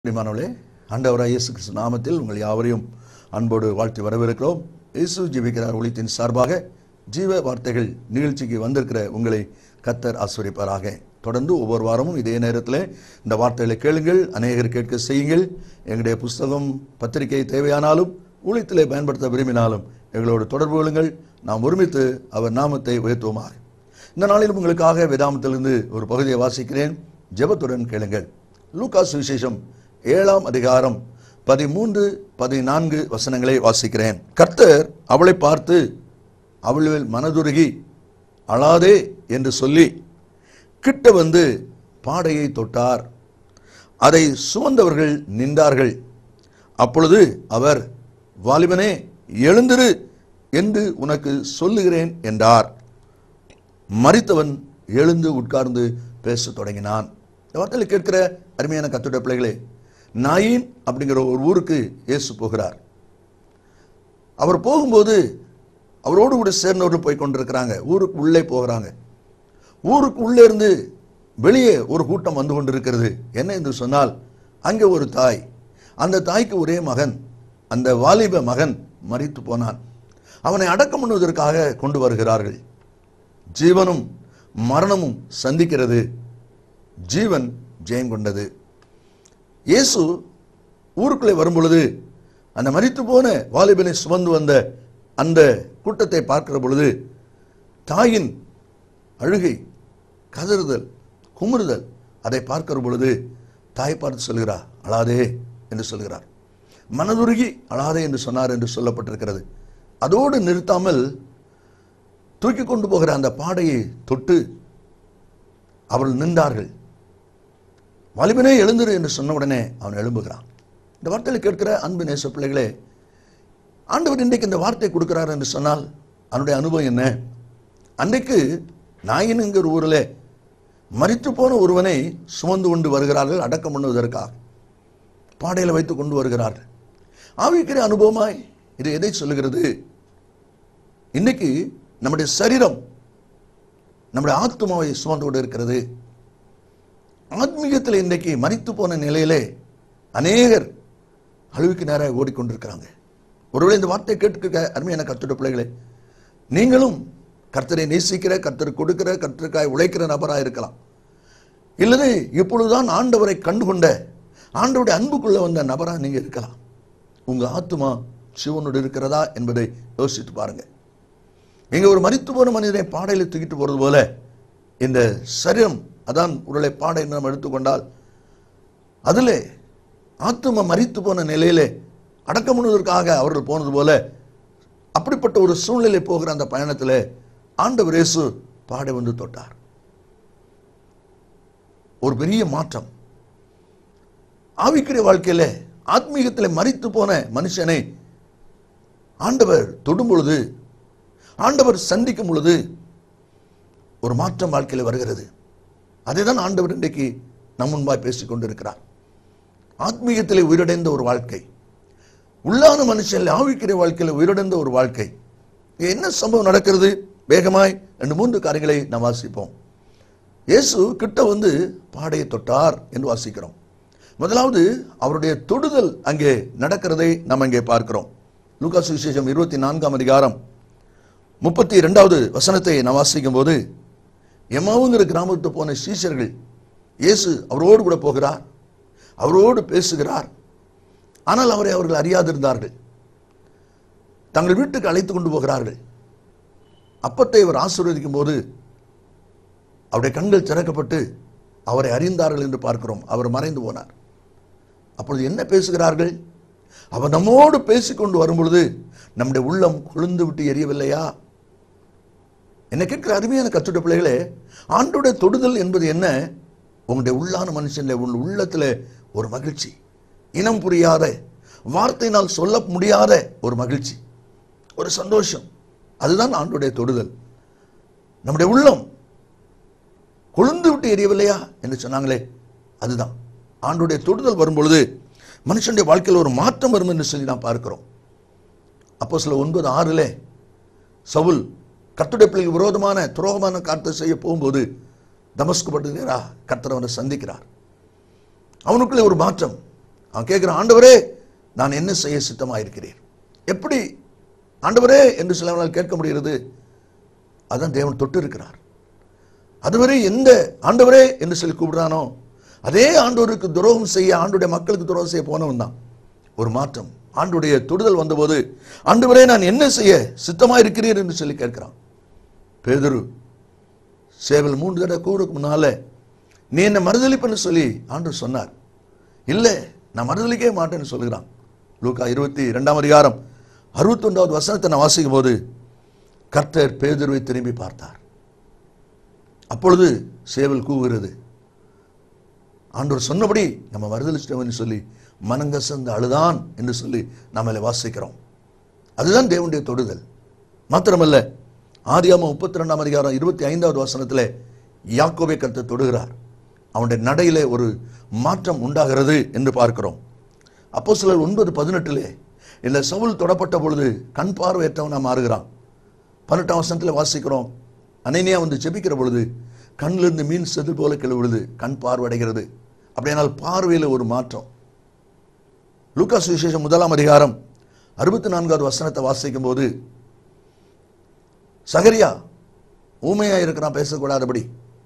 பிரிமானவளே ஆண்டவராய் இயேசு கிறிஸ்து நாமத்தில் உங்கள் யாவரையும் அன்போடு வாழ்த்தி வரவேற்கிறோம் இயேசு ஜீவிக்கிறார் ஒளித்தின் சார்பாக ஜீவ வார்த்தைகள் நிகழ்ச்சிக்கு வந்திருக்கிற உங்களை கத்தர் ஆசிரியப்பாராக தொடர்ந்து ஒவ்வொரு வாரமும் இதே நேரத்தில் இந்த வார்த்தைகளை கேளுங்கள் அநேகர் கேட்க செய்யுங்கள் எங்களுடைய புஸ்தகம் பத்திரிகை தேவையானாலும் ஊழியத்திலே பயன்படுத்த விரும்பினாலும் எங்களோடு தொடர்பு கொள்ளுங்கள் நாம் ஒருமித்து அவர் நாமத்தை உயர்த்துவோமாக இந்த நாளிலும் உங்களுக்காக வேதாமத்திலிருந்து ஒரு பகுதியை வாசிக்கிறேன் ஜெபத்துடன் கேளுங்கள் லூகாஸ் விசேஷம் ஏழாம் அதிகாரம் பதிமூன்று பதினான்கு வசனங்களை வாசிக்கிறேன் கர்த்தர் அவளை பார்த்து அவளில் மனதுருகி அழாதே என்று சொல்லி கிட்ட வந்து பாடையை தொட்டார் அதை சுமந்தவர்கள் நின்றார்கள் அப்பொழுது அவர் வாலிபனே எழுந்திரு என்று உனக்கு சொல்லுகிறேன் என்றார் மறித்தவன் எழுந்து உட்கார்ந்து பேசத் தொடங்கினான் இந்த வார்த்தையில் கேட்கிற அருமையான கத்துடைய பிள்ளைகளே நாயின் அப்படிங்கிற ஒரு ஊருக்கு இயேசு போகிறார் அவர் போகும்போது அவரோடு கூட சேர்ந்தவர்கள் போய் கொண்டிருக்கிறாங்க ஊருக்கு உள்ளே போகிறாங்க ஊருக்கு உள்ளே இருந்து வெளியே ஒரு கூட்டம் வந்து கொண்டிருக்கிறது என்ன என்று சொன்னால் அங்கே ஒரு தாய் அந்த தாய்க்கு ஒரே மகன் அந்த வாலிப மகன் மறித்து போனான் அவனை அடக்கம் பண்ணுவதற்காக கொண்டு வருகிறார்கள் ஜீவனும் மரணமும் சந்திக்கிறது ஜீவன் ஜெயம் கொண்டது இயேசு ஊருக்குள்ளே வரும்பொழுது அந்த மரித்து போன வாலிபனை சுமந்து வந்த அந்த கூட்டத்தை பார்க்கிற பொழுது தாயின் அழுகை கதறுதல் குமுறுதல் அதை பார்க்கிற பொழுது தாய் பார்த்து சொல்கிறார் அழாதே என்று சொல்கிறார் மனதுருகி அழாதே என்று சொன்னார் என்று சொல்லப்பட்டிருக்கிறது அதோடு நிறுத்தாமல் தூக்கி கொண்டு போகிற அந்த பாடையை தொட்டு அவர்கள் நின்றார்கள் வலிமனே எழுந்திரு என்று சொன்ன உடனே அவன் எழும்புகிறான் இந்த வார்த்தையில் கேட்கிற அன்பு நேச பிள்ளைகளே ஆண்டவர் இன்றைக்கு இந்த வார்த்தை கொடுக்கிறார் என்று சொன்னால் அவனுடைய அனுபவம் என்ன அன்றைக்கு நாயினுங்கிற ஊரில் மறித்து போன ஒருவனை சுமந்து கொண்டு வருகிறார்கள் அடக்கம் பண்ணுவதற்காக பாடையில் வைத்து கொண்டு வருகிறார்கள் ஆவிக்கிற அனுபவமாய் இது எதை சொல்லுகிறது இன்னைக்கு நம்முடைய சரீரம் நம்முடைய ஆத்மாவை சுமந்து கொண்டு இருக்கிறது ஆத்மீகத்தில் இன்றைக்கு மறித்து போன நிலையிலே அநேகர் அழிவுக்கு நேராக ஓடிக்கொண்டிருக்கிறாங்க ஒருவேளை இந்த வார்த்தை கேட்டுக்க அருமையான கத்துட பிள்ளைகளே நீங்களும் கர்த்தரை நேசிக்கிற கர்த்தர் கொடுக்கிற கர்த்தருக்காய் உழைக்கிற நபராக இருக்கலாம் இல்லது இப்பொழுதுதான் ஆண்டவரை கண்டுகொண்ட ஆண்டவருடைய அன்புக்குள்ள வந்த நபராக நீங்க இருக்கலாம் உங்க ஆத்மா சிவனோடு இருக்கிறதா என்பதை யோசித்து பாருங்க இங்க ஒரு மரித்து போன மனிதனை பாடையில் தூக்கிட்டு போறது போல இந்த சரீரம் அதான் உருளை பாடை என்று நாம் எடுத்துக்கொண்டால் அதிலே ஆத்மா மரித்து போன நிலையிலே அடக்கம் பண்ணுவதற்காக அவர்கள் போனது போல அப்படிப்பட்ட ஒரு சூழ்நிலை போகிற அந்த பயணத்தில் ஆண்டவர் இயேசு பாடை வந்து தொட்டார் ஒரு பெரிய மாற்றம் ஆவிக்கிற வாழ்க்கையில ஆத்மீகத்தில் மறித்து போன மனுஷனை ஆண்டவர் தொடும் பொழுது ஆண்டவர் சந்திக்கும் பொழுது ஒரு மாற்றம் வாழ்க்கையில் வருகிறது அதைதான் ஆண்டவர் இன்றைக்கு நம் முன்பாய் பேசிக் கொண்டிருக்கிறார் ஆத்மீகத்திலே உயிரடைந்த ஒரு வாழ்க்கை உள்ளான மனுஷன் ஆவிக்கிற வாழ்க்கையில் உயிரடைந்த ஒரு வாழ்க்கை இங்க என்ன சம்பவம் நடக்கிறது வேகமாய் ரெண்டு மூன்று காரியங்களை நாம் வாசிப்போம் இயேசு கிட்ட வந்து பாடையை தொட்டார் என்று வாசிக்கிறோம் முதலாவது அவருடைய தொடுதல் அங்கே நடக்கிறதை நாம் அங்கே பார்க்கிறோம் லூகாசு விசேஷம் இருபத்தி நான்காம் அதிகாரம் முப்பத்தி இரண்டாவது வசனத்தை நாம் வாசிக்கும் போது எம்மாவுங்கிற கிராமத்து போன சீஷர்கள் இயேசு அவரோடு கூட போகிறார் அவரோடு பேசுகிறார் ஆனால் அவரை அவர்கள் அறியாதிருந்தார்கள் தங்கள் வீட்டுக்கு அழைத்து கொண்டு போகிறார்கள் அப்பத்தை அவர் ஆசீர்வதிக்கும் போது அவருடைய கண்கள் திறக்கப்பட்டு அவரை அறிந்தார்கள் என்று பார்க்கிறோம் அவர் மறைந்து போனார் அப்பொழுது என்ன பேசுகிறார்கள் அவர் நம்மோடு பேசிக்கொண்டு வரும்பொழுது நம்முடைய உள்ளம் கொழுந்து விட்டு எரியவில்லையா என்ன கேட்கிற அருமையான கற்றுட பிள்ளைகளே ஆண்டோட தொடுதல் என்பது என்ன உங்களுடைய உள்ளான மனுஷன் உங்கள் உள்ளத்தில் ஒரு மகிழ்ச்சி இனம் புரியாத வார்த்தையினால் சொல்ல முடியாத ஒரு மகிழ்ச்சி ஒரு சந்தோஷம் அதுதான் ஆண்டுடைய தொடுதல் நம்முடைய உள்ளம் கொழுந்து விட்டு எரியவில்லையா என்று சொன்னாங்களே அதுதான் ஆண்டுடைய தொடுதல் வரும்பொழுது மனுஷனுடைய வாழ்க்கையில் ஒரு மாற்றம் வரும் என்று சொல்லி நாம் பார்க்கிறோம் அப்போ சில ஒன்பது ஆறுல சவுல் கர்த்தருடைய பிள்ளைக்கு விரோதமான துரோகமான காரியத்தை செய்ய போகும்போது தமஸ்கு பட்டுகிறா கர்த்தர் அவனை சந்திக்கிறார் அவனுக்குள்ளே ஒரு மாற்றம் அவன் கேட்கிறான் ஆண்டவரே நான் என்ன செய்ய சித்தமாக இருக்கிறேன் எப்படி ஆண்டவரே என்று சிலவனால் கேட்க முடிகிறது அதான் தேவன் தொட்டு இருக்கிறார் அதுவரை எந்த ஆண்டவரே என்று சொல்லி கூப்பிடுறானோ அதே ஆண்டவருக்கு துரோகம் செய்ய ஆண்டுடைய மக்களுக்கு துரோகம் செய்ய போனவன் தான் ஒரு மாற்றம் ஆண்டுடைய தொடுதல் வந்தபோது ஆண்டவரே நான் என்ன செய்ய சித்தமா இருக்கிறீர் என்று சொல்லி கேட்கிறான் பேதுரு சேவல் மூன்று தடவை கூறுக்கு முன்னால நீ என்ன மறுதளிப்புன்னு சொல்லி ஆண்டவர் சொன்னார் இல்லை நான் மறுதளிக்கவே மாட்டேன்னு சொல்லுகிறான் லூக்கா இருபத்தி ரெண்டாம் அதிகாரம் அறுபத்தொன்றாவது வசனத்தை நான் வாசிக்கும் போது கர்த்தர் பேதுருவை திரும்பி பார்த்தார் அப்பொழுது சேவல் கூவுகிறது ஆண்டவர் சொன்னபடி நம்ம மறுதளிச்சிட்டவன் சொல்லி மனங்கசந்த அழுதான் என்று சொல்லி நாம் அதில் வாசிக்கிறோம் அதுதான் தேவனுடைய தொடுதல் மாத்திரமல்ல ஆதியாம முப்பத்தி ரெண்டாம் அதிகாரம் இருபத்தி ஐந்தாவது வசனத்தில் யாக்கோபை கருத்தை தொடுகிறார் அவனுடைய நடையிலே ஒரு மாற்றம் உண்டாகிறது என்று பார்க்கிறோம் அப்போ சிலர் ஒன்பது பதினெட்டிலே இந்த சவுல் தொடப்பட்ட பொழுது கண் பார்வையற்றவனா மாறுகிறான் பன்னெண்டாம் வசனத்தில் வாசிக்கிறோம் அனைனியா வந்து ஜெபிக்கிற பொழுது கண்ணிலிருந்து மீன் செதில் போல கிளவுழுது கண் பார்வையடைகிறது அப்படியானால் பார்வையில் ஒரு மாற்றம் லூக்காஸ் விசேஷம் முதலாம் அதிகாரம் அறுபத்தி நான்காவது வசனத்தை வாசிக்கும் போது சகரியா ஊமையா இருக்கிறான் பேசக்கூடாதபடி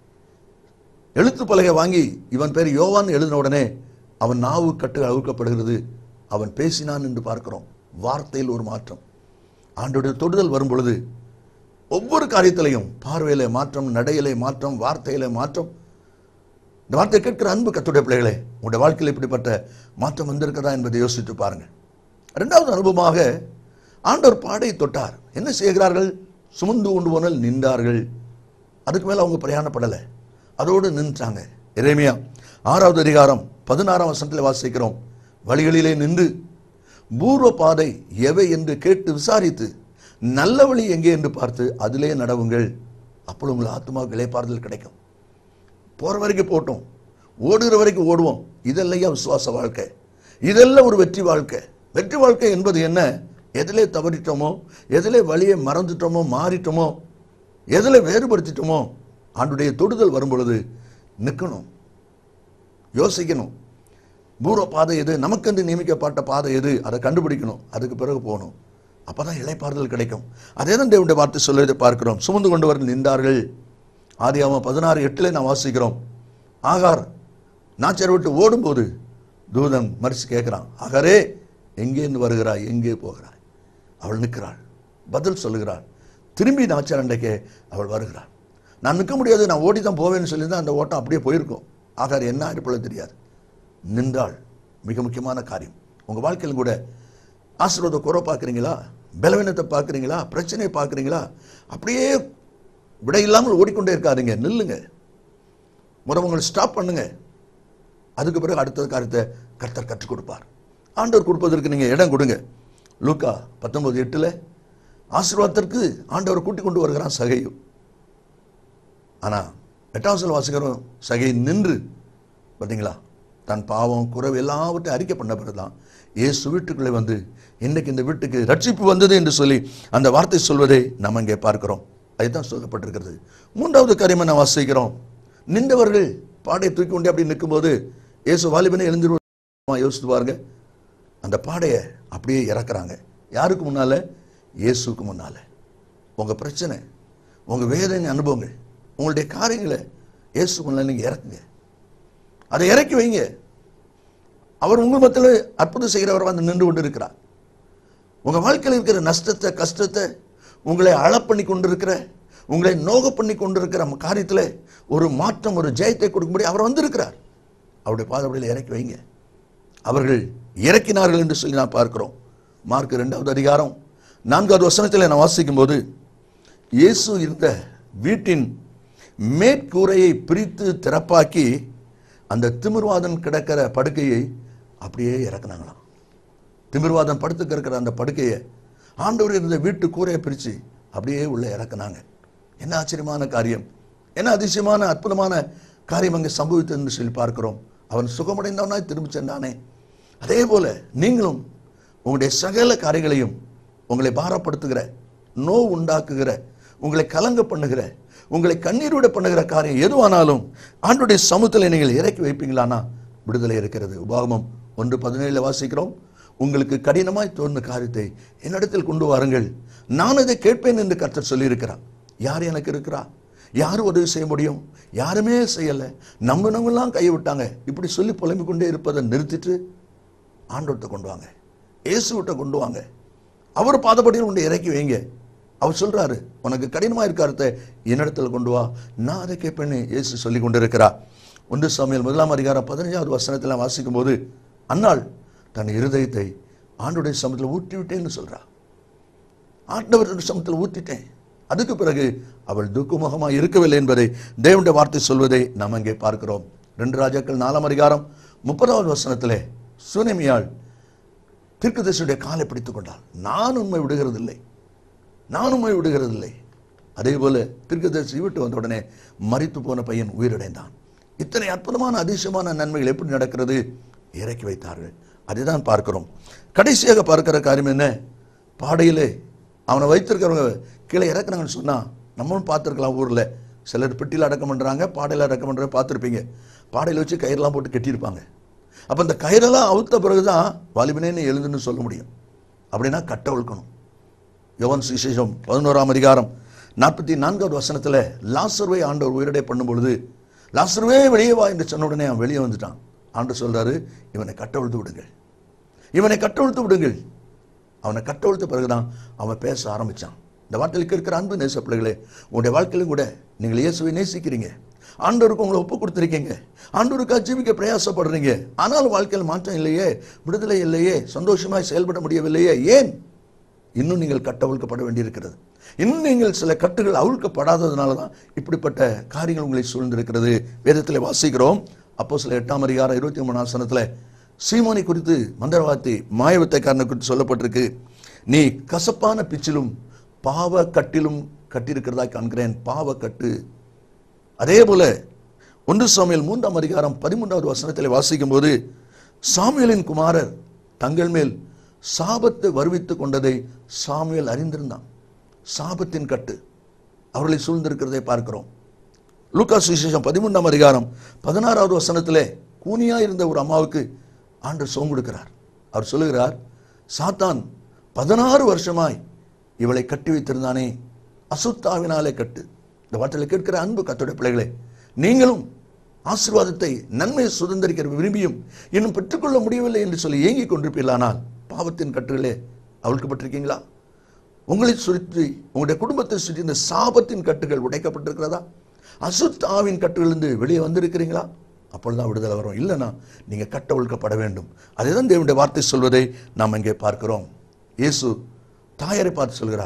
எழுத்து பலகை வாங்கி இவன் பேர் யோவான் எழுதின உடனே அவன் நாவு கட்டு அழுக்கப்படுகிறது அவன் பேசினான் என்று பார்க்கிறோம் வார்த்தையில் ஒரு மாற்றம் ஆண்டுடைய தொடுதல் வரும் பொழுது ஒவ்வொரு காரியத்திலையும் பார்வையிலே மாற்றம் நடையிலே மாற்றம் வார்த்தையிலே மாற்றம் இந்த வார்த்தை கேட்கிற அன்பு கத்துடைய பிள்ளைகளே உங்களுடைய வாழ்க்கையில் இப்படிப்பட்ட மாற்றம் வந்திருக்கிறதா என்பதை யோசித்து பாருங்க இரண்டாவது அனுபவமாக ஆண்டவர் பாடை தொட்டார் என்ன செய்கிறார்கள் சுமந்து கொண்டு போனால் நின்றார்கள் அதுக்கு மேலே அவங்க பிரயாணப்படலை அதோடு நின்றாங்க இறைமையா ஆறாவது அதிகாரம் பதினாறாம் வசனத்தில் வாசிக்கிறோம் வழிகளிலே நின்று பூர்வ பாதை எவை என்று கேட்டு விசாரித்து நல்ல வழி எங்கே என்று பார்த்து அதிலே நடவுங்கள் அப்பொழுது உங்கள் ஆத்மாவுக்கு இளைப்பாறுதல் கிடைக்கும் போகிற வரைக்கும் போட்டோம் ஓடுகிற வரைக்கும் ஓடுவோம் இதெல்லையா விசுவாச வாழ்க்கை இதெல்லாம் ஒரு வெற்றி வாழ்க்கை வெற்றி வாழ்க்கை என்பது என்ன எதிலே தவறிட்டோமோ எதிலே வழியை மறந்துட்டோமோ மாறிட்டோமோ எதில் வேறுபடுத்திட்டோமோ ஆண்டுடைய தொடுதல் வரும் பொழுது நிற்கணும் யோசிக்கணும் பூர்வ பாதை எது நமக்கென்று நியமிக்கப்பட்ட பாதை எது அதை கண்டுபிடிக்கணும் அதுக்கு பிறகு போகணும் அப்பதான் இளைப்பாறுதல் கிடைக்கும் அதே தான் தேவனுடைய வார்த்தை சொல்லுவதை பார்க்கிறோம் சுமந்து கொண்டு வர நின்றார்கள் ஆதியாம பதினாறு எட்டில் நான் வாசிக்கிறோம் ஆகார் நாச்சரை விட்டு ஓடும்போது தூதன் மறிச்சு கேட்கிறான் ஆகாரே எங்கேருந்து வருகிறாய் எங்கே போகிறாய் அவள் நிற்கிறாள் பதில் சொல்லுகிறாள் திரும்பி நாச்சரண்டைக்கே அவள் வருகிறாள் நான் நிற்க முடியாது நான் ஓடி தான் போவேன்னு சொல்லி தான் அந்த ஓட்டம் அப்படியே போயிருக்கும் ஆகார் என்ன இருப்பது தெரியாது நின்றாள் மிக முக்கியமான காரியம் உங்கள் வாழ்க்கையில் கூட ஆசீர்வாத குறை பார்க்குறீங்களா பலவீனத்தை பார்க்குறீங்களா பிரச்சனையை பார்க்குறீங்களா அப்படியே விடை இல்லாமல் ஓடிக்கொண்டே இருக்காதீங்க நில்லுங்க முறை உங்களை ஸ்டாப் பண்ணுங்க அதுக்கு பிறகு அடுத்த காரியத்தை கர்த்தர் கற்றுக் கொடுப்பார் ஆண்டவர் கொடுப்பதற்கு நீங்கள் இடம் கொடுங்க லூக்கா பத்தொன்பது எட்டில் ஆசீர்வாதத்திற்கு ஆண்டவர் கூட்டிக் கொண்டு வருகிறான் சகையும் ஆனால் எட்டாம் சொல் வாசிக்கிறோம் சகை நின்று பார்த்தீங்களா தன் பாவம் குறைவு எல்லாவற்றையும் அறிக்கை பண்ண பிறகுதான் இயேசு வீட்டுக்குள்ளே வந்து இன்னைக்கு இந்த வீட்டுக்கு ரட்சிப்பு வந்தது என்று சொல்லி அந்த வார்த்தை சொல்வதை நம்ம இங்கே பார்க்கிறோம் அதுதான் சொல்லப்பட்டிருக்கிறது மூன்றாவது காரியமாக நான் வாசிக்கிறோம் நின்றவர்கள் பாடையை தூக்கி கொண்டே அப்படி நிற்கும்போது இயேசு வாலிபனை எழுந்திருவா யோசித்து பாருங்க அந்த பாடையை அப்படியே இறக்குறாங்க யாருக்கு முன்னால இயேசுக்கு முன்னால உங்க பிரச்சனை உங்க வேதனை அனுபவங்கள் உங்களுடைய காரியங்களை இயேசு முன்னால நீங்க இறக்குங்க அதை இறக்கி வைங்க அவர் உங்கள் மத்தியில் அற்புதம் செய்கிறவர் வந்து நின்று கொண்டு இருக்கிறார் உங்க வாழ்க்கையில் இருக்கிற நஷ்டத்தை கஷ்டத்தை உங்களை அழ பண்ணி கொண்டிருக்கிற உங்களை நோக பண்ணி கொண்டிருக்கிற காரியத்தில் ஒரு மாற்றம் ஒரு ஜெயத்தை கொடுக்கும்படி அவர் வந்திருக்கிறார் அவருடைய பாதப்படியில் இறக்கி வைங்க அவர்கள் இறக்கினார்கள் என்று சொல்லி நான் பார்க்கிறோம் மார்க் ரெண்டாவது அதிகாரம் நான்காவது வசனத்தில் நான் வாசிக்கும் போது இயேசு இருந்த வீட்டின் மேற்கூரையை பிரித்து திறப்பாக்கி அந்த திமிர்வாதன் கிடக்கிற படுக்கையை அப்படியே இறக்குனாங்களாம் திமிர்வாதம் படுத்து கிடக்கிற அந்த படுக்கையை ஆண்டவர் இருந்த வீட்டு கூரையை பிரித்து அப்படியே உள்ளே இறக்குனாங்க என்ன ஆச்சரியமான காரியம் என்ன அதிசயமான அற்புதமான காரியம் அங்கே சம்பவித்தது என்று சொல்லி பார்க்கிறோம் அவன் சுகமடைந்தவனாய் திரும்பி சென்றானே அதே போல நீங்களும் உங்களுடைய சகல காரியங்களையும் உங்களை பாரப்படுத்துகிற நோவு உண்டாக்குகிற உங்களை கலங்க பண்ணுகிற உங்களை கண்ணீர் விட பண்ணுகிற காரியம் எதுவானாலும் ஆண்டுடைய சமூகத்தில் நீங்கள் இறக்கி வைப்பீங்களானா விடுதலை இருக்கிறது உபாகமம் ஒன்று பதினேழுல வாசிக்கிறோம் உங்களுக்கு கடினமாய் தோன்ற காரியத்தை என்னிடத்தில் கொண்டு வாருங்கள் நான் அதை கேட்பேன் என்று கர்த்தர் சொல்லியிருக்கிறார் யார் எனக்கு இருக்கிறா யார் உதவி செய்ய முடியும் யாருமே செய்யலை நம்பினவங்களாம் கையை விட்டாங்க இப்படி சொல்லி புலம்பிக் கொண்டே இருப்பதை நிறுத்திட்டு ஆண்டவர்கிட்ட கொண்டு வாங்க இயேசுவிட்ட கொண்டு வாங்க அவர் பாதப்படியில் கொண்டு இறக்கி வைங்க அவர் சொல்றாரு உனக்கு கடினமாக இருக்காரத்தை என்னிடத்துல கொண்டு வா நான் அதை கேட்பேன்னு இயேசு சொல்லி கொண்டிருக்கிறார் ஒன்று சாமியல் முதலாம் அதிகாரம் பதினஞ்சாவது வசனத்தில் வாசிக்கும் போது அன்னாள் தன் இருதயத்தை ஆண்டுடைய சமத்தில் ஊற்றி விட்டேன்னு சொல்றா ஆண்டவருடைய சமத்தில் ஊற்றிட்டேன் அதுக்கு பிறகு அவள் துக்குமுகமாக இருக்கவில்லை என்பதை தேவனுடைய வார்த்தை சொல்வதை நாம் அங்கே பார்க்கிறோம் ரெண்டு ராஜாக்கள் நாலாம் அதிகாரம் முப்பதாவது வசனத்திலே சுனமியாள் தீர்க்கதரிசியுடைய காலை பிடித்துக் கொண்டாள் நான் உண்மை விடுகிறதில்லை நான் உண்மை விடுகிறதில்லை அதே போல தீர்க்கதரிசி விட்டு வந்த உடனே மரித்து போன பையன் உயிரிழந்தான் இத்தனை அற்புதமான அதிசயமான நன்மைகள் எப்படி நடக்கிறது இறக்கி வைத்தார்கள் அதுதான் பார்க்கிறோம் கடைசியாக பார்க்கிற காரியம் என்ன பாடையிலே அவனை வைத்திருக்கிறவங்க கீழே இறக்குறாங்கன்னு சொன்னா நம்மளும் பார்த்துருக்கலாம் ஊரில் சிலர் பெட்டியில் அடக்கம் பண்ணுறாங்க பாடையில் அடக்கம் பண்ணுற பார்த்துருப்பீங்க பாடையில் வச்சு கயிறெல்லாம் போட்டு கட்டியிருப்பாங்க அப்போ இந்த கயிறெல்லாம் அவுத்த பிறகு தான் வாலிபனேன்னு எழுதுன்னு சொல்ல முடியும் அப்படின்னா கட்ட ஒழுக்கணும் யோவன் சுவிசேஷம் பதினோராம் அதிகாரம் நாற்பத்தி நான்காவது வசனத்தில் லாசர்வை ஆண்டவர் உயிரிடை பண்ணும்பொழுது லாசர்வே வெளியே வா என்று சொன்ன உடனே அவன் வெளியே வந்துட்டான் ஆண்டு சொல்றாரு இவனை கட்டவிழ்த்து விடுங்கள் இவனை கட்டவிழ்த்து விடுங்கள் அவனை கட்டவிழ்த்த பிறகுதான் அவன் பேச ஆரம்பிச்சான் இந்த வார்த்தையில் இருக்கிற அன்பு நேச பிள்ளைகளே உங்களுடைய வாழ்க்கையிலும் கூட நீங்கள் இயேசுவை நேசிக்கிறீங்க ஆண்டவருக்கு உங்களை ஒப்பு கொடுத்துருக்கீங்க ஆண்டவருக்காக ஜீவிக்க பிரயாசப்படுறீங்க ஆனாலும் வாழ்க்கையில் மாற்றம் இல்லையே விடுதலை இல்லையே சந்தோஷமாய் செயல்பட முடியவில்லையே ஏன் இன்னும் நீங்கள் கட்டவிழ்க்கப்பட வேண்டியிருக்கிறது இன்னும் நீங்கள் சில கட்டுகள் அவிழ்க்கப்படாததுனால தான் இப்படிப்பட்ட காரியங்கள் உங்களை சூழ்ந்திருக்கிறது வேதத்தில் வாசிக்கிறோம் அப்போ சில எட்டாம் அதிகாரம் இருபத்தி மூணு ஆசனத்தில் சீமோனை குறித்து மந்திரவாதி மாயவித்தைக்காரனை குறித்து சொல்லப்பட்டிருக்கு நீ கசப்பான பிச்சிலும் பாவ கட்டிலும் கட்டியிருக்கிறதா காண்கிறேன் பாவ கட்டு அதே போல ஒன்று சாமியல் மூன்றாம் அதிகாரம் பதிமூன்றாவது வசனத்தில் வாசிக்கும் போது சாமுவேலின் குமாரர் தங்கள் மேல் சாபத்தை வருவித்துக் கொண்டதை சாமுவேல் அறிந்திருந்தான் சாபத்தின் கட்டு அவர்களை சூழ்ந்திருக்கிறதை பார்க்கிறோம் லூக்காஸ் விசேஷம் பதிமூன்றாம் அதிகாரம் பதினாறாவது வசனத்திலே கூனியா இருந்த ஒரு அம்மாவுக்கு ஆண்டர் சோம் கொடுக்கிறார் அவர் சொல்லுகிறார் சாத்தான் பதினாறு வருஷமாய் இவளை கட்டி வைத்திருந்தானே அசுத்தாவினாலே கட்டு இந்த வார்த்தையில் கேட்கிற அன்பு கத்தோட பிள்ளைகளே நீங்களும் ஆசீர்வாதத்தை நன்மையை சுதந்திரிக்கிற விரும்பியும் இன்னும் பெற்றுக்கொள்ள முடியவில்லை என்று சொல்லி ஏங்கிக் கொண்டிருப்பீர்களானால் பாவத்தின் கட்டுகளே அவிழ்க்கப்பட்டிருக்கீங்களா உங்களை சுற்றி உங்களுடைய குடும்பத்தை சுற்றி இந்த சாபத்தின் கட்டுகள் உடைக்கப்பட்டிருக்கிறதா அசுத்த ஆவின் கட்டுகளிலிருந்து வெளியே வந்திருக்கிறீங்களா அப்பொழுதுதான் விடுதலை வரும் இல்லைன்னா நீங்க கட்ட ஒழுக்கப்பட வேண்டும் அதுதான் தேவனுடைய வார்த்தை சொல்வதை நாம் இங்கே பார்க்கிறோம் இயேசு தாயாரை பார்த்து சொல்கிறா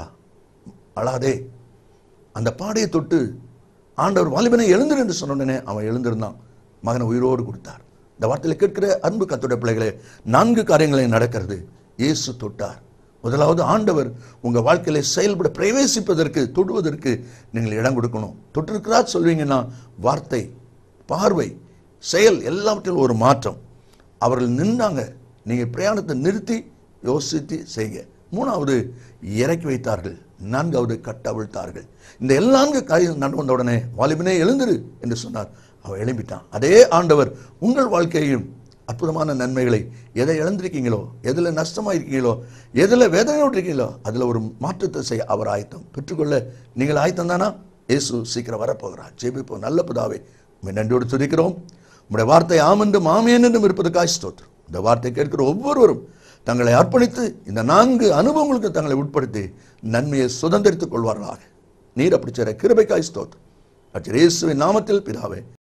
அழாதே அந்த பாடையை தொட்டு ஆண்டவர் வாலிபனை எழுந்திரு என்று சொன்ன உடனே அவன் எழுந்திருந்தான் மகனை உயிரோடு கொடுத்தார் இந்த வார்த்தையில் கேட்கிற அன்பு கத்தோட பிள்ளைகளே நான்கு காரியங்களை நடக்கிறது இயேசு தொட்டார் முதலாவது ஆண்டவர் உங்க வாழ்க்கையில செயல்பட பிரவேசிப்பதற்கு தொடுவதற்கு நீங்கள் இடம் கொடுக்கணும் தொட்டிருக்கிறா சொல்வீங்கன்னா வார்த்தை பார்வை செயல் எல்லாவற்றிலும் ஒரு மாற்றம் அவர்கள் நின்றாங்க நீங்க பிரயாணத்தை நிறுத்தி யோசித்து செய்யுங்க மூணாவது இறக்கி வைத்தார்கள் நான்காவது கட்டவிழ்த்தார்கள் இந்த எல்லா நான்கு காரியம் நடந்து வந்த உடனே வாலிபனே எழுந்திரு என்று சொன்னார் அவன் எழும்பிட்டான் அதே ஆண்டவர் உங்கள் வாழ்க்கையையும் அற்புதமான நன்மைகளை எதை இழந்திருக்கீங்களோ எதில் நஷ்டமாக இருக்கீங்களோ எதில் வேதனையோடு இருக்கீங்களோ அதில் ஒரு மாற்றத்தை செய்ய அவர் ஆயத்தம் பெற்றுக்கொள்ள நீங்கள் ஆயத்தம் தானா இயேசு சீக்கிரம் வரப்போகிறார் ஜெபிப்போம் நல்ல புதாவே உண்மை நன்றியோடு துதிக்கிறோம் உங்களுடைய வார்த்தை ஆமென்றும் ஆமேன் என்றும் இருப்பதுக்காய் ஸ்தோத்திரம் இந்த வார்த்தை கேட்கிற ஒவ்வொருவரும் தங்களை அர்ப்பணித்து இந்த நான்கு அனுபவங்களுக்கு தங்களை உட்படுத்தி நன்மையை சுதந்திரித்துக் கொள்வார்களாக நீர் அப்படி சேர கிருபைக்காய் ஸ்தோத்திரம் அச்சர் இயேசுவின் நாமத்தில் பிதாவே